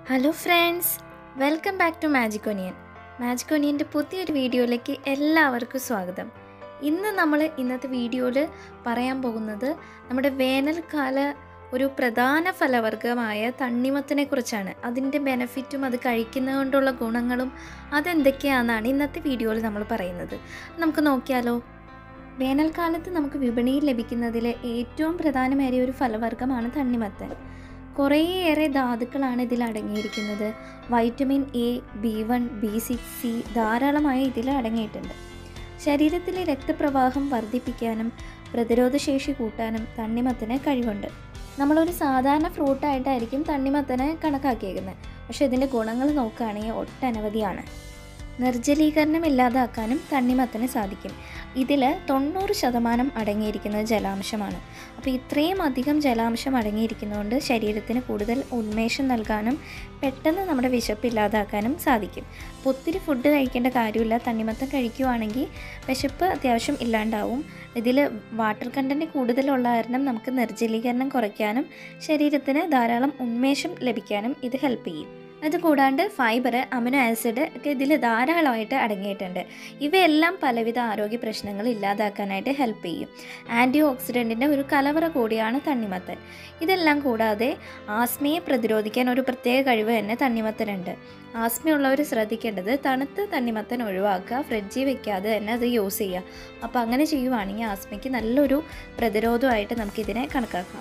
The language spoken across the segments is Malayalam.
hello friends welcome back to Magic Onion Magic ഒനിയൻ്റെ പുതിയൊരു വീഡിയോയിലേക്ക് എല്ലാവർക്കും സ്വാഗതം ഇന്ന് നമ്മൾ ഇന്നത്തെ വീഡിയോയിൽ പറയാൻ പോകുന്നത് നമ്മുടെ വേനൽക്കാല ഒരു പ്രധാന ഫലവർഗമായ തണ്ണിമത്തിനെ കുറിച്ചാണ് അതിൻ്റെ ബെനഫിറ്റും അത് കഴിക്കുന്നത് കൊണ്ടുള്ള ഗുണങ്ങളും അതെന്തൊക്കെയാണെന്നാണ് ഇന്നത്തെ വീഡിയോയിൽ നമ്മൾ പറയുന്നത് നമുക്ക് നോക്കിയാലോ വേനൽക്കാലത്ത് നമുക്ക് വിപണിയിൽ ലഭിക്കുന്നതിൽ ഏറ്റവും പ്രധാനമേറിയ ഒരു ഫലവർഗമാണ് തണ്ണിമത്തൻ കുറേയേറെ ധാതുക്കളാണ് ഇതിൽ അടങ്ങിയിരിക്കുന്നത് vitamin A B one B six C ധാരാളമായി ഇതിൽ അടങ്ങിയിട്ടുണ്ട് ശരീരത്തിലെ രക്തപ്രവാഹം വർദ്ധിപ്പിക്കാനും പ്രതിരോധശേഷി കൂട്ടാനും തണ്ണിമത്തന് കഴിവുണ്ട് നമ്മളൊരു സാധാരണ ഫ്രൂട്ടായിട്ടായിരിക്കും തണ്ണിമത്തനെ കണക്കാക്കിയേക്കുന്നത് പക്ഷേ ഇതിൻ്റെ ഗുണങ്ങൾ നോക്കുകയാണെങ്കിൽ ഒട്ടനവധിയാണ് നിർജ്ജലീകരണം ഇല്ലാതാക്കാനും തണ്ണിമത്തന് സാധിക്കും ഇതിൽ തൊണ്ണൂറ് ശതമാനം അടങ്ങിയിരിക്കുന്നത് ജലാംശമാണ് അപ്പോൾ ഇത്രയും അധികം ജലാംശം അടങ്ങിയിരിക്കുന്നതുകൊണ്ട് ശരീരത്തിന് കൂടുതൽ ഉന്മേഷം നൽകാനും പെട്ടെന്ന് നമ്മുടെ വിശപ്പ് ഇല്ലാതാക്കാനും സാധിക്കും അപ്പോൾ ഒത്തിരി ഫുഡ് കഴിക്കേണ്ട കാര്യമില്ല തണ്ണിമത്തം കഴിക്കുവാണെങ്കിൽ വിശപ്പ് അത്യാവശ്യം ഇല്ലാണ്ടാവും ഇതിൽ വാട്ടർ കണ്ടൻറ്റ് കൂടുതലുള്ള കാരണം നമുക്ക് നിർജ്ജലീകരണം കുറയ്ക്കാനും ശരീരത്തിന് ധാരാളം ഉന്മേഷം ലഭിക്കാനും ഇത് ഹെൽപ്പ് ചെയ്യും അതുകൂടാണ്ട് ഫൈബർ അമിനോ ആസിഡ് ഒക്കെ ഇതിൽ ധാരാളമായിട്ട് അടങ്ങിയിട്ടുണ്ട് ഇവയെല്ലാം പലവിധ ആരോഗ്യ പ്രശ്നങ്ങൾ ഇല്ലാതാക്കാനായിട്ട് ഹെൽപ്പ് ചെയ്യും ആൻറ്റി ഓക്സിഡൻറ്റിൻ്റെ ഒരു കലവറ കൂടിയാണ് തണ്ണിമത്തൻ ഇതെല്ലാം കൂടാതെ ആസ്മയെ പ്രതിരോധിക്കാൻ ഒരു പ്രത്യേക കഴിവ് തന്നെ തണ്ണിമത്തനുണ്ട് ആസ്മയുള്ളവർ ശ്രദ്ധിക്കേണ്ടത് തണുത്ത തണ്ണിമത്തൻ ഒഴിവാക്കുക ഫ്രിഡ്ജിൽ വെക്കാതെ തന്നെ അത് യൂസ് ചെയ്യുക അപ്പോൾ അങ്ങനെ ചെയ്യുവാണെങ്കിൽ ആസ്മയ്ക്ക് നല്ലൊരു പ്രതിരോധമായിട്ട് നമുക്കിതിനെ കണക്കാക്കാം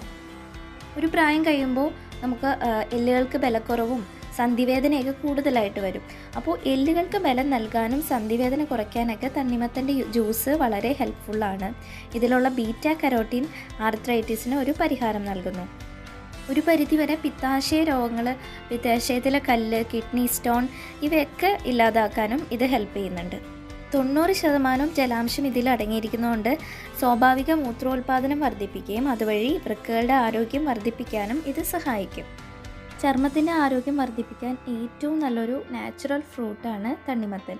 ഒരു പ്രായം കഴിയുമ്പോൾ നമുക്ക് എല്ലുകൾക്ക് ബലക്കുറവും സന്ധിവേദനയൊക്കെ കൂടുതലായിട്ട് വരും അപ്പോൾ എല്ലുകൾക്ക് ബലം നൽകാനും സന്ധിവേദന കുറയ്ക്കാനൊക്കെ തണ്ണിമത്തൻ്റെ ജ്യൂസ് വളരെ ഹെൽപ്ഫുള്ളാണ് ഇതിലുള്ള ബീറ്റ കരോട്ടീൻ ആർത്രൈറ്റിസിന് ഒരു പരിഹാരം നൽകുന്നു ഒരു പരിധിവരെ പിത്താശയ രോഗങ്ങൾ പിത്താശയത്തിലെ കല്ല് കിഡ്നി സ്റ്റോൺ ഇവയൊക്കെ ഇല്ലാതാക്കാനും ഇത് ഹെൽപ്പ് ചെയ്യുന്നുണ്ട് തൊണ്ണൂറ് ശതമാനം ജലാംശം ഇതിൽ അടങ്ങിയിരിക്കുന്നതുകൊണ്ട് സ്വാഭാവിക മൂത്രോത്പാദനം വർദ്ധിപ്പിക്കുകയും അതുവഴി വൃക്കകളുടെ ആരോഗ്യം വർദ്ധിപ്പിക്കാനും ഇത് സഹായിക്കും ചർമ്മത്തിൻ്റെ ആരോഗ്യം വർദ്ധിപ്പിക്കാൻ ഏറ്റവും നല്ലൊരു നാച്ചുറൽ ഫ്രൂട്ടാണ് തണ്ണിമത്തൻ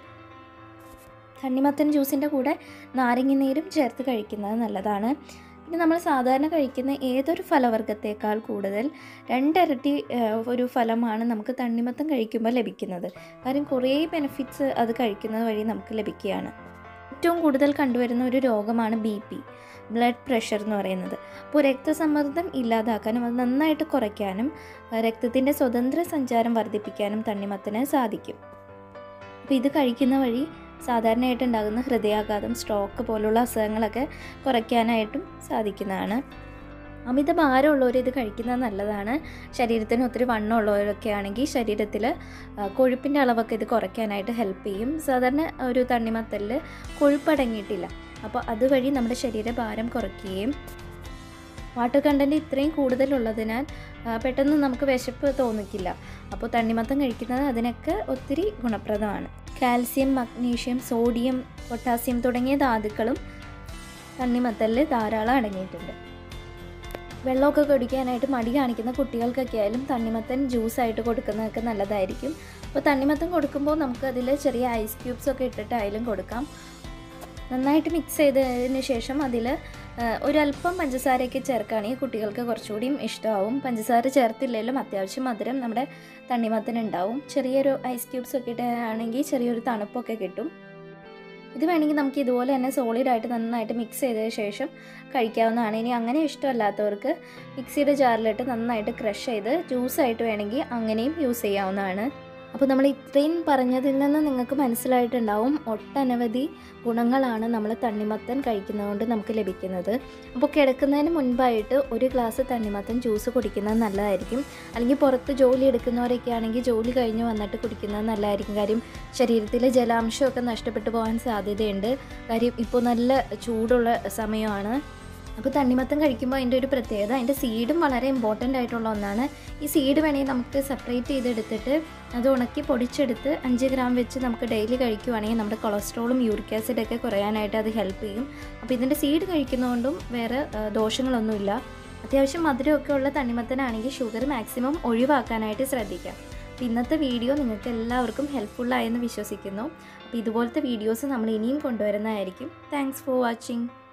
തണ്ണിമത്തൻ ജ്യൂസിൻ്റെ കൂടെ നാരങ്ങ നീരും ചേർത്ത് കഴിക്കുന്നത് നല്ലതാണ് പിന്നെ നമ്മൾ സാധാരണ കഴിക്കുന്ന ഏതൊരു ഫലവർഗത്തേക്കാൾ കൂടുതൽ രണ്ടിരട്ടി ഒരു ഫലമാണ് നമുക്ക് തണ്ണിമത്തം കഴിക്കുമ്പോൾ ലഭിക്കുന്നത് കാര്യം കുറേ ബെനിഫിറ്റ്സ് അത് കഴിക്കുന്നത് വഴി നമുക്ക് ലഭിക്കുകയാണ് ഏറ്റവും കൂടുതൽ കണ്ടുവരുന്ന ഒരു രോഗമാണ് ബി പി ബ്ലഡ് പ്രഷർ എന്ന് പറയുന്നത് അപ്പോൾ രക്തസമ്മർദ്ദം ഇല്ലാതാക്കാനും അത് നന്നായിട്ട് കുറയ്ക്കാനും രക്തത്തിൻ്റെ സ്വതന്ത്ര സഞ്ചാരം വർദ്ധിപ്പിക്കാനും തണ്ണിമത്തന് സാധിക്കും അപ്പോൾ ഇത് കഴിക്കുന്ന വഴി സാധാരണയായിട്ട് ഉണ്ടാകുന്ന ഹൃദയാഘാതം സ്ട്രോക്ക് പോലുള്ള അസുഖങ്ങളൊക്കെ കുറയ്ക്കാനായിട്ടും സാധിക്കുന്നതാണ് അമിത ഭാരമുള്ളവർ ഇത് കഴിക്കുന്നത് നല്ലതാണ് ശരീരത്തിന് ഒത്തിരി വണ്ണമുള്ളവരൊക്കെ ആണെങ്കിൽ ശരീരത്തിൽ കൊഴുപ്പിൻ്റെ അളവൊക്കെ ഇത് കുറയ്ക്കാനായിട്ട് ഹെൽപ്പ് ചെയ്യും സാധാരണ ഒരു തണ്ണിമത്തലിൽ കൊഴുപ്പടങ്ങിയിട്ടില്ല അപ്പോൾ അതുവഴി നമ്മുടെ ശരീരഭാരം കുറയ്ക്കുകയും വാട്ടർ കണ്ടൻറ്റ് ഇത്രയും കൂടുതലുള്ളതിനാൽ പെട്ടെന്ന് നമുക്ക് വിശപ്പ് തോന്നിക്കില്ല അപ്പോൾ തണ്ണിമത്തം കഴിക്കുന്നത് അതിനൊക്കെ ഒത്തിരി ഗുണപ്രദമാണ് കാൽസ്യം മഗ്നീഷ്യം സോഡിയം പൊട്ടാസ്യം തുടങ്ങിയ ധാതുക്കളും തണ്ണിമത്തലിൽ ധാരാളം അടങ്ങിയിട്ടുണ്ട് വെള്ളമൊക്കെ കുടിക്കാനായിട്ട് മടി കാണിക്കുന്ന കുട്ടികൾക്കൊക്കെ ആയാലും തണ്ണിമത്തൻ ജ്യൂസായിട്ട് കൊടുക്കുന്നതൊക്കെ നല്ലതായിരിക്കും അപ്പോൾ തണ്ണിമത്തൻ കൊടുക്കുമ്പോൾ നമുക്ക് അതിൽ ചെറിയ ഐസ് ക്യൂബ്സ് ഒക്കെ ഇട്ടിട്ടായാലും കൊടുക്കാം നന്നായിട്ട് മിക്സ് ചെയ്തതിന് ശേഷം അതിൽ ഒരല്പം പഞ്ചസാരയൊക്കെ ചേർക്കുകയാണെങ്കിൽ കുട്ടികൾക്ക് കുറച്ചുകൂടിയും ഇഷ്ടമാവും പഞ്ചസാര ചേർത്തില്ലെങ്കിലും അത്യാവശ്യം മധുരം നമ്മുടെ തണ്ണിമത്തനുണ്ടാവും ചെറിയൊരു ഐസ് ക്യൂബ്സ് ഒക്കെ ഇട്ടാണെങ്കിൽ ചെറിയൊരു തണുപ്പൊക്കെ കിട്ടും ഇത് വേണമെങ്കിൽ നമുക്ക് ഇതുപോലെ തന്നെ സോളിഡായിട്ട് നന്നായിട്ട് മിക്സ് ചെയ്തതിന് ശേഷം കഴിക്കാവുന്നതാണ് ഇനി അങ്ങനെ ഇഷ്ടമല്ലാത്തവർക്ക് മിക്സിയുടെ ജാറിലിട്ട് നന്നായിട്ട് ക്രഷ് ചെയ്ത് ജ്യൂസായിട്ട് വേണമെങ്കിൽ അങ്ങനെയും യൂസ് ചെയ്യാവുന്നതാണ് അപ്പോൾ നമ്മൾ ഇത്രയും പറഞ്ഞതിൽ നിന്ന് നിങ്ങൾക്ക് മനസ്സിലായിട്ടുണ്ടാവും ഒട്ടനവധി ഗുണങ്ങളാണ് നമ്മൾ തണ്ണിമത്തൻ കഴിക്കുന്നതുകൊണ്ട് നമുക്ക് ലഭിക്കുന്നത് അപ്പോൾ കിടക്കുന്നതിന് മുൻപായിട്ട് ഒരു ഗ്ലാസ് തണ്ണിമത്തൻ ജ്യൂസ് കുടിക്കുന്നത് നല്ലതായിരിക്കും അല്ലെങ്കിൽ പുറത്ത് ജോലി എടുക്കുന്നവരൊക്കെ ആണെങ്കിൽ ജോലി കഴിഞ്ഞ് വന്നിട്ട് കുടിക്കുന്നത് നല്ലതായിരിക്കും കാര്യം ശരീരത്തിലെ ജലാംശമൊക്കെ നഷ്ടപ്പെട്ടു പോകാൻ സാധ്യതയുണ്ട് കാര്യം ഇപ്പോൾ നല്ല ചൂടുള്ള സമയമാണ് അപ്പോൾ തണ്ണിമത്തം കഴിക്കുമ്പോൾ അതിൻ്റെ ഒരു പ്രത്യേകത അതിൻ്റെ സീഡും വളരെ ഇമ്പോർട്ടൻ്റ് ആയിട്ടുള്ള ഒന്നാണ് ഈ സീഡ് വേണമെങ്കിൽ നമുക്ക് സെപ്പറേറ്റ് ചെയ്തെടുത്തിട്ട് അത് ഉണക്കി പൊടിച്ചെടുത്ത് അഞ്ച് ഗ്രാം വെച്ച് നമുക്ക് ഡെയിലി കഴിക്കുവാണെങ്കിൽ നമ്മുടെ കൊളസ്ട്രോളും യൂറിക് ആസിഡൊക്കെ കുറയാനായിട്ട് അത് ഹെൽപ്പ് ചെയ്യും അപ്പോൾ ഇതിൻ്റെ സീഡ് കഴിക്കുന്നതുകൊണ്ടും വേറെ ദോഷങ്ങളൊന്നുമില്ല അത്യാവശ്യം മധുരമൊക്കെ ഉള്ള തണ്ണിമത്തനാണെങ്കിൽ ഷുഗർ മാക്സിമം ഒഴിവാക്കാനായിട്ട് ശ്രദ്ധിക്കാം അപ്പോൾ ഇന്നത്തെ വീഡിയോ നിങ്ങൾക്ക് എല്ലാവർക്കും ഹെൽപ്ഫുള്ളായെന്ന് വിശ്വസിക്കുന്നു അപ്പോൾ ഇതുപോലത്തെ വീഡിയോസ് നമ്മൾ ഇനിയും കൊണ്ടുവരുന്നതായിരിക്കും താങ്ക്സ് ഫോർ വാച്ചിങ്